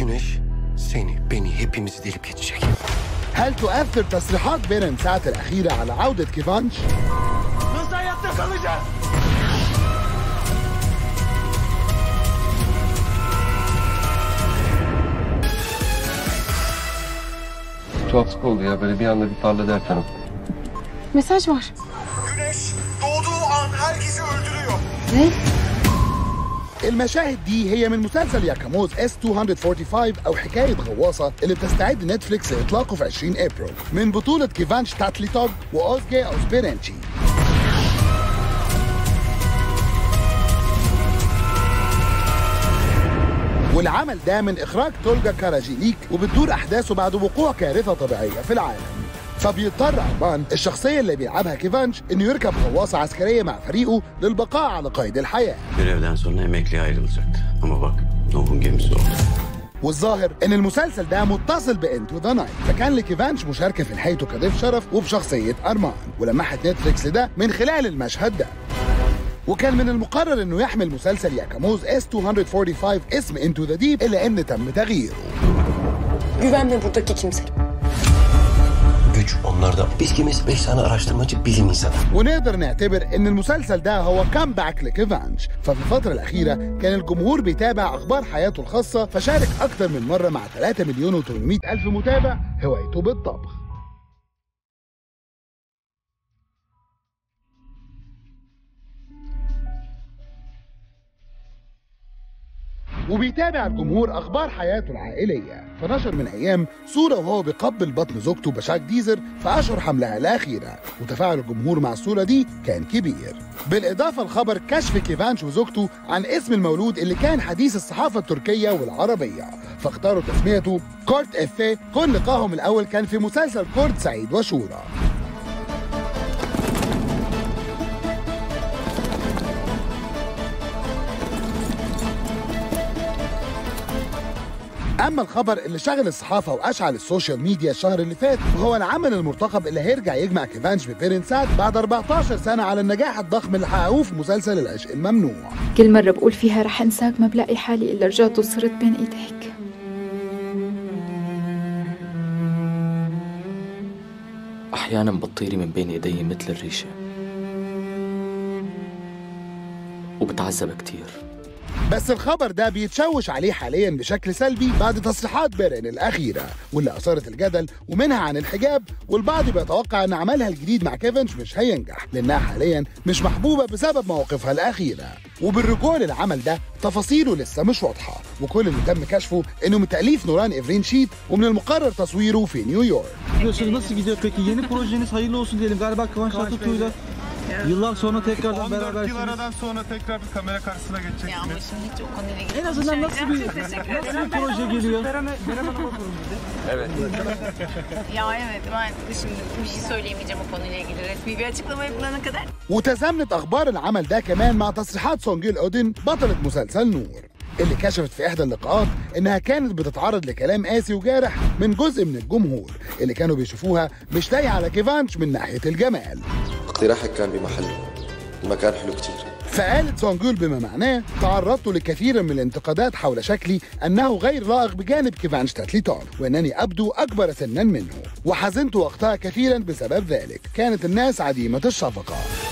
güneş seni, beni, hepimizi delip geçecek. هل تؤثر تصريحات بيرن ساعة الأخيرة على عودة كيفانش؟ Nasıl hayatta kalacağız? Tuhaflık oldu ya böyle bir anda bir parla derken. Mesaj var. Güneş doğduğu an herkesi öldürüyor. Ne? المشاهد دي هي من مسلسل ياكاموز اس 245 او حكايه غواصه اللي بتستعد نتفليكس لاطلاقه في 20 ابريل من بطوله كيفانش تاتليتوج واوزجي اوسبيرنشي والعمل ده من اخراج تولجا كاراجيليك وبتدور احداثه بعد وقوع كارثه طبيعيه في العالم فبيضطر اربان الشخصيه اللي بيلعبها كيفانش انه يركب غواصه عسكريه مع فريقه للبقاء على قيد الحياه Görevden sonra emekliye ayrılacaktı. Ama bak Nuh'un gemisi oldu. والظاهر ان المسلسل ده متصل بانتو ذا نايت فكان لكيفانش مشاركه في نهايته كضيف شرف وبشخصيه ارمان ولمحت نتفليكس لده من خلال المشهد ده وكان من المقرر انه يحمل مسلسل ياكاموز اس 245 اسم انتو ذا ديب الا ان تم تغييره Güvenme buradaki kimse. Güç onlarda. Biz kimiz? Beş tane araştırmacı bilim insanı. ونقدر نعتبر ان المسلسل ده هو كامباك لكيفانش ففي الفتره الاخيره كان الجمهور بيتابع اخبار حياته الخاصه فشارك اكتر من مره مع 3 مليون و800 الف متابع هوايته بالطبخ وبيتابع الجمهور اخبار حياته العائليه فنشر من ايام صوره وهو بيقبل بطن زوجته بشاك ديزر في اشهر حملها الاخيره وتفاعل الجمهور مع الصوره دي كان كبير بالاضافه لخبر كشف كيفانش وزوجته عن اسم المولود اللي كان حديث الصحافه التركيه والعربيه فاختاروا تسميته كورت افيه كل لقاهم الاول كان في مسلسل كورت سعيد وشورى اما الخبر اللي شغل الصحافه واشعل السوشيال ميديا الشهر اللي فات وهو العمل المرتقب اللي هيرجع يجمع كيفانش ببيرن سات بعد 14 سنه على النجاح الضخم اللي حققوه في مسلسل العشق الممنوع كل مرة بقول فيها رح انساك ما بلاقي حالي الا رجعت وصرت بين ايديك أحيانا بتطيري من بين إيدي مثل الريشة وبتعذب كتير بس الخبر ده بيتشوش عليه حاليا بشكل سلبي بعد تصريحات بيرن الأخيرة واللي أثارت الجدل ومنها عن الحجاب والبعض بيتوقع أن عملها الجديد مع كيفنش مش هينجح لأنها حاليا مش محبوبة بسبب مواقفها الأخيرة وبالرجوع للعمل ده tafasiله لسه مش واضحة وكل اللي تم كشفه إنه من تأليف نوران إفرين شيت ومن المقرر تصويره في نيويورك Gidiyorsunuz nasıl gidiyor peki? Yeni projeniz hayırlı olsun diyelim. Galiba Kıvanç Tatlıtuğ'yla yıllar sonra tekrardan 14 yıl berabersiniz. aradan sonra tekrar bir kamera karşısına geçeceksiniz. Ya ama şimdi hiç o konuyla ilgili En azından nasıl bir, Çok teşekkür nasıl ederim. bir proje geliyor? Ya evet ben şimdi bir şey söyleyemeyeceğim o konuyla ilgili resmi bir açıklama yapılana kadar. وتزامنت اخبار العمل ده كمان مع تصريحات سونجيل اودين بطلة مسلسل نور اللي كشفت في احدى اللقاءات انها كانت بتتعرض لكلام قاسي وجارح من جزء من الجمهور اللي كانوا بيشوفوها مش لايقه على كيفانش من ناحيه الجمال اقتراحك كان بمحله المكان حلو كتير فقالت سونجول بما معناه تعرضت لكثير من الانتقادات حول شكلي انه غير لائق بجانب كيفانش تاتليتون وانني ابدو اكبر سنا منه وحزنت وقتها كثيرا بسبب ذلك كانت الناس عديمه الشفقه